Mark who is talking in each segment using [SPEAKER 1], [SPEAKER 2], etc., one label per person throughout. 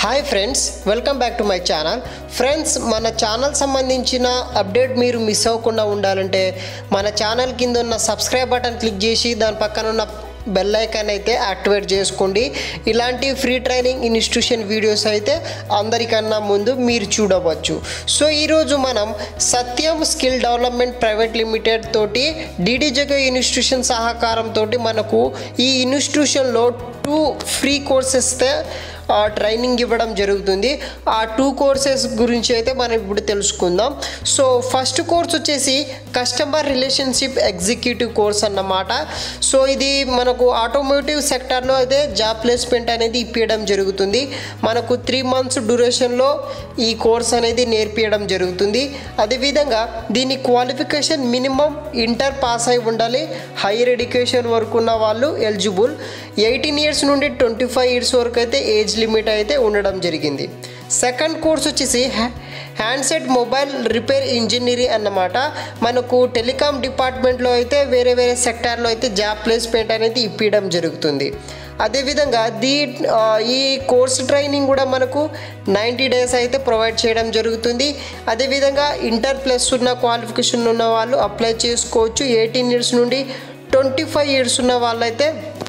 [SPEAKER 1] hi friends welcome back to my channel friends మన channel సంబంధించిన update మీరు miss అవ్వకుండా ఉండాలంటే మన ఛానల్ కింద ఉన్న సబ్స్క్రైబ్ బటన్ క్లిక్ చేసి దాని పక్కన ఉన్న బెల్ ఐకాన్ అయితే యాక్టివేట్ చేసుకోండి ఇలాంటి ఫ్రీ ట్రైనింగ్ ఇన్స్టిట్యూషన్ వీడియోస్ అయితే అందరికన్నా ముందు మీరు చూడవచ్చు సో ఈరోజు మనం Satyam skill development private limited తోటి డిడిజగ ఇన్స్టిట్యూషన్ సహకారంతో మనకు ఈ ఇన్స్టిట్యూషన్లో టూ ఫ్రీ కోర్సెస్ ట్రైనింగ్ ఇవ్వడం జరుగుతుంది ఆ టూ కోర్సెస్ గురించి అయితే మనం ఇప్పుడు తెలుసుకుందాం సో ఫస్ట్ కోర్స్ వచ్చేసి కస్టమర్ రిలేషన్షిప్ ఎగ్జిక్యూటివ్ కోర్స్ అన్నమాట సో ఇది మనకు ఆటోమోటివ్ సెక్టార్లో అయితే జాబ్ ప్లేస్మెంట్ అనేది ఇప్పించడం జరుగుతుంది మనకు త్రీ మంత్స్ డ్యూరేషన్లో ఈ కోర్స్ అనేది నేర్పించడం జరుగుతుంది అదేవిధంగా దీని క్వాలిఫికేషన్ మినిమం ఇంటర్ పాస్ అయి ఉండాలి హైయర్ ఎడ్యుకేషన్ వరకు ఉన్న వాళ్ళు ఎలిజిబుల్ ఎయిటీన్ ఇయర్స్ నుండి ట్వంటీ ఫైవ్ ఇయర్స్ వరకు అయితే ఏజ్ లిమిట్ అయితే ఉండడం జరిగింది సెకండ్ కోర్స్ వచ్చేసి హ్యాండ్సెట్ మొబైల్ రిపేర్ ఇంజనీరింగ్ అన్నమాట మనకు టెలికాం డిపార్ట్మెంట్లో అయితే వేరే వేరే సెక్టార్లో అయితే జాబ్ ప్లేస్మెంట్ అనేది ఇప్పించడం జరుగుతుంది అదేవిధంగా దీ ఆ, ఈ కోర్స్ ట్రైనింగ్ కూడా మనకు నైంటీ డేస్ అయితే ప్రొవైడ్ చేయడం జరుగుతుంది అదేవిధంగా ఇంటర్ ప్లస్ ఉన్న క్వాలిఫికేషన్ ఉన్న వాళ్ళు అప్లై చేసుకోవచ్చు ఎయిటీన్ ఇయర్స్ నుండి ట్వంటీ ఫైవ్ ఇయర్స్ ఉన్న వాళ్ళైతే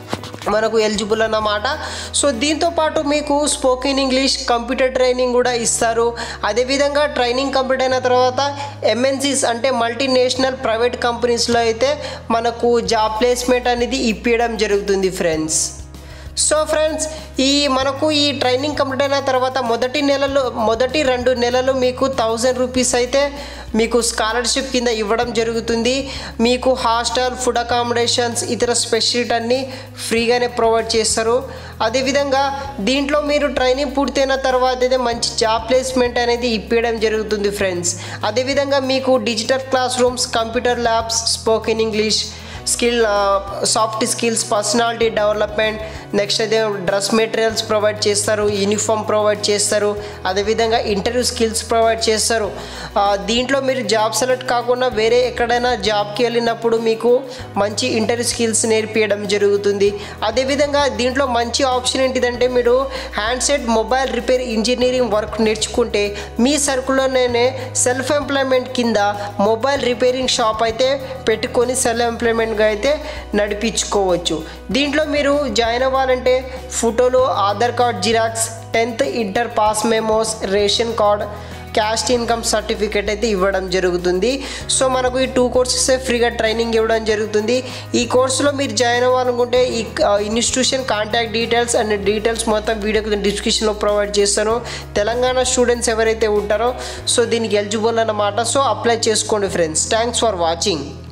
[SPEAKER 1] మనకు ఎలిజిబుల్ అన్నమాట సో దీంతో పాటు మీకు స్పోకెన్ ఇంగ్లీష్ కంప్యూటర్ ట్రైనింగ్ కూడా ఇస్తారు అదేవిధంగా ట్రైనింగ్ కంప్లీట్ అయిన తర్వాత ఎంఎన్సీస్ అంటే మల్టీనేషనల్ ప్రైవేట్ కంపెనీస్లో అయితే మనకు జాబ్ ప్లేస్మెంట్ అనేది ఇప్పించడం జరుగుతుంది ఫ్రెండ్స్ సో ఫ్రెండ్స్ ఈ మనకు ఈ ట్రైనింగ్ కంప్లీట్ అయిన తర్వాత మొదటి నెలలో మొదటి రెండు నెలలు మీకు థౌజండ్ రూపీస్ అయితే మీకు స్కాలర్షిప్ కింద ఇవ్వడం జరుగుతుంది మీకు హాస్టల్ ఫుడ్ అకామిడేషన్స్ ఇతర స్పెషలిటీ అన్నీ ఫ్రీగానే ప్రొవైడ్ చేస్తారు అదేవిధంగా దీంట్లో మీరు ట్రైనింగ్ పూర్తయిన తర్వాత అయితే మంచి జాబ్ ప్లేస్మెంట్ అనేది ఇప్పించడం జరుగుతుంది ఫ్రెండ్స్ అదేవిధంగా మీకు digital classrooms computer labs spoken English skill soft skills personality development next అయితే డ్రెస్ మెటీరియల్స్ ప్రొవైడ్ చేస్తారు యూనిఫామ్ ప్రొవైడ్ చేస్తారు అదేవిధంగా ఇంటర్వ్యూ స్కిల్స్ ప్రొవైడ్ చేస్తారు ఆ, దీంట్లో మీరు జాబ్ సెలెక్ట్ కాకుండా వేరే ఎక్కడైనా జాబ్కి వెళ్ళినప్పుడు మీకు మంచి ఇంటర్వ్యూ స్కిల్స్ నేర్పించడం జరుగుతుంది అదేవిధంగా దీంట్లో మంచి ఆప్షన్ ఏంటిదంటే మీరు handset mobile repair engineering work నేర్చుకుంటే మీ సర్కుల్లోనే సెల్ఫ్ ఎంప్లాయ్మెంట్ కింద మొబైల్ రిపేరింగ్ షాప్ అయితే పెట్టుకొని సెల్ఫ్ ఎంప్లాయ్మెంట్గా అయితే నడిపించుకోవచ్చు దీంట్లో మీరు జాయిన్ అవ్వాలంటే ఫోటోలు Aadhaar card xerox tenth inter pass memos ration card caste income certificate అయితే ఇవ్వడం జరుగుతుంది సో మనకు ఈ టూ కోర్సెస్ ఫ్రీగా ట్రైనింగ్ ఇవ్వడం జరుగుతుంది ఈ కోర్సులో మీరు జాయిన్ అవ్వాలనుకుంటే ఈ institution contact details and details మొత్తం వీడియో డిస్క్రిప్షన్లో ప్రొవైడ్ చేస్తాను తెలంగాణ స్టూడెంట్స్ ఎవరైతే ఉంటారో సో దీనికి ఎలిజిబుల్ అన్నమాట సో అప్లై చేసుకోండి ఫ్రెండ్స్ థ్యాంక్స్ ఫర్ వాచింగ్